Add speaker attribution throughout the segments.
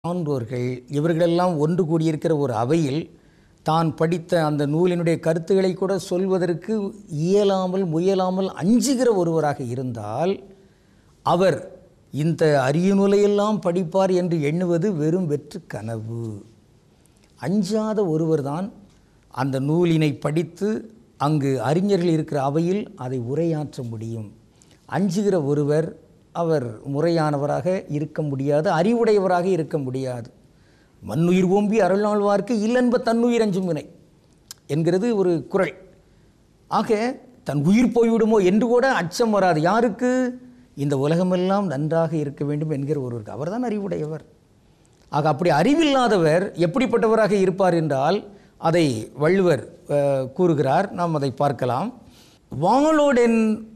Speaker 1: சான்றோர்கள் இவர்களெல்லாம் ஒன்று கூடியிருக்கிற ஒரு அவையில் தான் படித்த அந்த நூலினுடைய கருத்துக்களை கூட சொல்வதற்கு இயலாமல் முயலாமல் அஞ்சுகிற ஒருவராக இருந்தால் அவர் இந்த அரிய நூலையெல்லாம் படிப்பார் என்று எண்ணுவது வெறும் வெற்று கனவு அஞ்சாத ஒருவர்தான் அந்த நூலினை படித்து அங்கு அறிஞர்கள் இருக்கிற அவையில் அதை உரையாற்ற முடியும் அஞ்சுகிற ஒருவர் அவர் முறையானவராக இருக்க முடியாது அறிவுடையவராக இருக்க முடியாது மண்ணுயிர் ஓம்பி அருள்நாள்வார்க்கு இல்லென்ப தன்னுயிர் அஞ்சும் வினை என்கிறது ஒரு குறள் ஆக தன் உயிர் போய்விடுமோ என்று கூட அச்சம் வராது யாருக்கு இந்த உலகமெல்லாம் நன்றாக இருக்க வேண்டும் என்கிற ஒருவருக்கு அவர்தான் அறிவுடையவர் ஆக அப்படி அறிவில்லாதவர் எப்படிப்பட்டவராக இருப்பார் என்றால் அதை வள்ளுவர் அஹ், கூறுகிறார் நாம் அதை பார்க்கலாம் வாளோடென்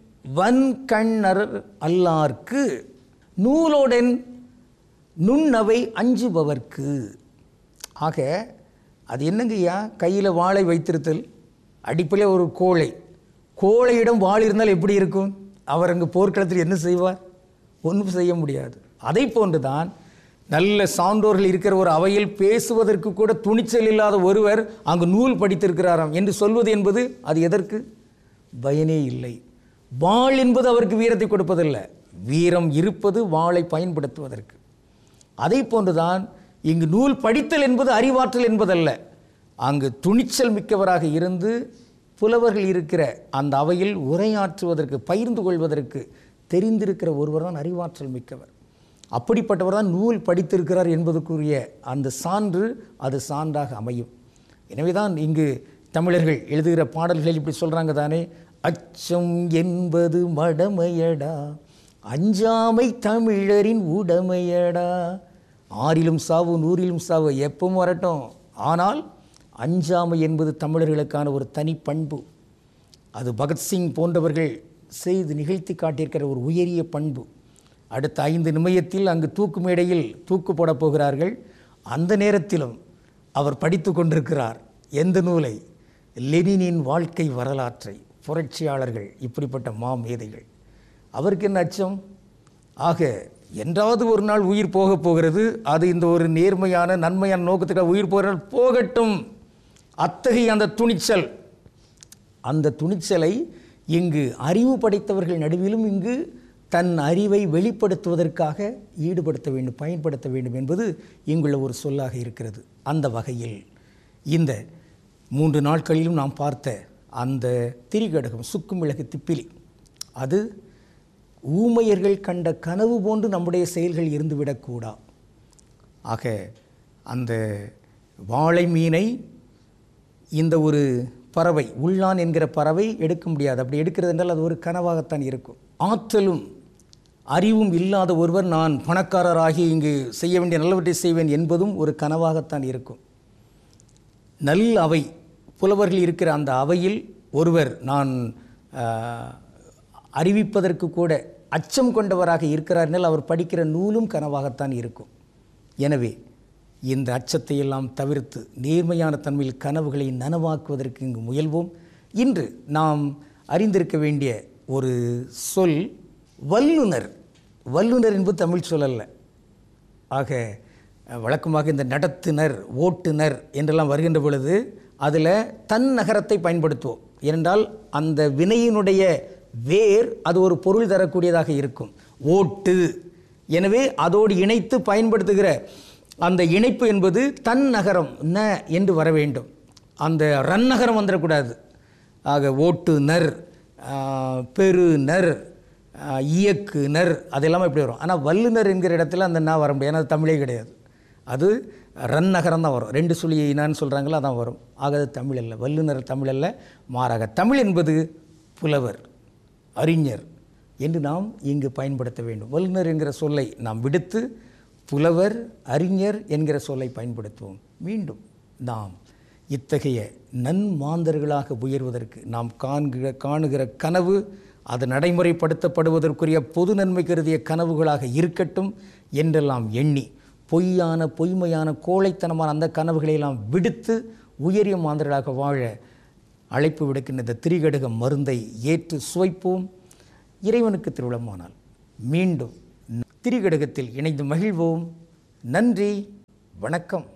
Speaker 1: வன்கண்ணர் அல்லார்க்கு நூலோடென் நுண்ணவை அஞ்சுபவர்க்கு ஆக அது என்னங்கய்யா கையில் வாளை வைத்திருத்தல் அடிப்படையில் ஒரு கோழை கோழையிடம் வாள் இருந்தால் எப்படி இருக்கும் அவர் அங்கு போர்க்களத்தில் என்ன செய்வார் ஒன்றும் செய்ய முடியாது அதை போன்றுதான் நல்ல சான்றோர்கள் இருக்கிற ஒரு அவையில் பேசுவதற்கு கூட துணிச்சல் இல்லாத ஒருவர் அங்கு நூல் படித்திருக்கிறாராம் என்று சொல்வது என்பது அது எதற்கு பயனே இல்லை வாள் என்பது அவருக்கு வீரத்தை கொடுப்பதில்லை வீரம் இருப்பது வாளை பயன்படுத்துவதற்கு அதை போன்றுதான் இங்கு நூல் படித்தல் என்பது அறிவாற்றல் என்பதல்ல அங்கு துணிச்சல் மிக்கவராக இருந்து புலவர்கள் இருக்கிற அந்த அவையில் உரையாற்றுவதற்கு பகிர்ந்து கொள்வதற்கு தெரிந்திருக்கிற ஒருவர் தான் அறிவாற்றல் மிக்கவர் அப்படிப்பட்டவர் தான் நூல் படித்திருக்கிறார் என்பதற்குரிய அந்த சான்று அது சான்றாக அமையும் எனவே தான் இங்கு தமிழர்கள் எழுதுகிற பாடல்கள் இப்படி சொல்கிறாங்க தானே அச்சம் என்பது மடமையடா அஞ்சாமை தமிழரின் உடமையடா ஆறிலும் சாவு நூறிலும் சாவு எப்பவும் வரட்டும் ஆனால் அஞ்சாமை என்பது தமிழர்களுக்கான ஒரு தனி பண்பு அது பகத்சிங் போன்றவர்கள் செய்து நிகழ்த்தி காட்டியிருக்கிற ஒரு உயரிய பண்பு அடுத்த ஐந்து நிமியத்தில் அங்கு தூக்கு மேடையில் தூக்கு போடப் போகிறார்கள் அந்த நேரத்திலும் அவர் படித்து கொண்டிருக்கிறார் எந்த நூலை லெனினின் வாழ்க்கை வரலாற்றை புரட்சியாளர்கள் இப்படிப்பட்ட மாமேதைகள் அவருக்கு என்ன அச்சம் ஆக என்றாவது ஒரு நாள் உயிர் போகப் போகிறது அது இந்த ஒரு நேர்மையான நன்மையான நோக்கத்துக்காக உயிர் போகிறால் போகட்டும் அத்தகைய அந்த துணிச்சல் அந்த துணிச்சலை இங்கு அறிவு படைத்தவர்கள் நடுவிலும் இங்கு தன் அறிவை வெளிப்படுத்துவதற்காக ஈடுபடுத்த வேண்டும் பயன்படுத்த வேண்டும் என்பது இங்குள்ள ஒரு சொல்லாக இருக்கிறது அந்த வகையில் இந்த மூன்று நாட்களிலும் நாம் பார்த்த அந்த திரிகடகம் சுக்குமிளகு திப்பிலி அது ஊமையர்கள் கண்ட கனவு போன்று நம்முடைய செயல்கள் இருந்துவிடக்கூடா ஆக அந்த வாழை மீனை இந்த ஒரு பறவை உள்ளான் என்கிற பறவை எடுக்க முடியாது அப்படி எடுக்கிறது என்றால் அது ஒரு கனவாகத்தான் இருக்கும் ஆற்றலும் அறிவும் இல்லாத ஒருவர் நான் பணக்காரராகி இங்கு செய்ய வேண்டிய நல்லவற்றை செய்வேன் என்பதும் ஒரு கனவாகத்தான் இருக்கும் நல் அவை புலவர்கள் இருக்கிற அந்த அவையில் ஒருவர் நான் ஆஹ், அறிவிப்பதற்கு கூட அச்சம் கொண்டவராக இருக்கிறார் என்றால் அவர் படிக்கிற நூலும் கனவாகத்தான் இருக்கும் எனவே இந்த அச்சத்தை எல்லாம் தவிர்த்து நேர்மையான தன்மையில் கனவுகளை நனவாக்குவதற்கு இங்கு முயல்வோம் இன்று நாம் அறிந்திருக்க வேண்டிய ஒரு சொல் வல்லுனர் வல்லுனர் என்பது தமிழ் சொல்லல்ல ஆக அஹ், வழக்கமாக இந்த நடத்துனர் ஓட்டுனர் என்றெல்லாம் வருகின்ற பொழுது அதில் தன் நகரத்தை பயன்படுத்துவோம் ஏனென்றால் அந்த வினையினுடைய வேர் அது ஒரு பொருள் தரக்கூடியதாக இருக்கும் ஓட்டு எனவே அதோடு இணைத்து பயன்படுத்துகிற அந்த இணைப்பு என்பது தன் நகரம் ந என்று வர வேண்டும் அந்த ரன் நகரம் வந்துடக்கூடாது ஆக ஓட்டுனர் ஆஹ், பெருநர் ஆஹ், இயக்குனர் அதெல்லாம் இப்படி வரும் ஆனால் வல்லுனர் என்கிற இடத்துல அந்த நா வர முடியாது ஏன்னா அது தமிழே கிடையாது அது ரன் நகரம் தான் வரும் ரெண்டு சுழி இனான்னு சொல்கிறாங்களோ அதான் வரும் ஆக அது தமிழ் அல்ல வல்லுனர் தமிழ் அல்ல மாறாக தமிழ் என்பது புலவர் அறிஞர் என்று நாம் இங்கு பயன்படுத்த வேண்டும் வல்லுனர் என்கிற சொல்லை நாம் விடுத்து புலவர் அறிஞர் என்கிற சொல்லை பயன்படுத்துவோம் மீண்டும் நாம் இத்தகைய நன்மாந்தர்களாக உயர்வதற்கு நாம் காண்கிற காணுகிற கனவு அது நடைமுறைப்படுத்தப்படுவதற்குரிய பொது நன்மை கருதிய கனவுகளாக இருக்கட்டும் என்றெல்லாம் எண்ணி பொய்யான பொய்மையான கோழைத்தனமான அந்த கனவுகளை எல்லாம் விடுத்து உயரிய மாந்தர்களாக வாழ அழைப்பு விடுக்கின்ற இந்த திரிகடுக மருந்தை ஏற்று சுவைப்போம் இறைவனுக்கு திருவிழமானால் மீண்டும் திரிகடுகத்தில் இணைந்து மகிழ்வோம் நன்றி வணக்கம்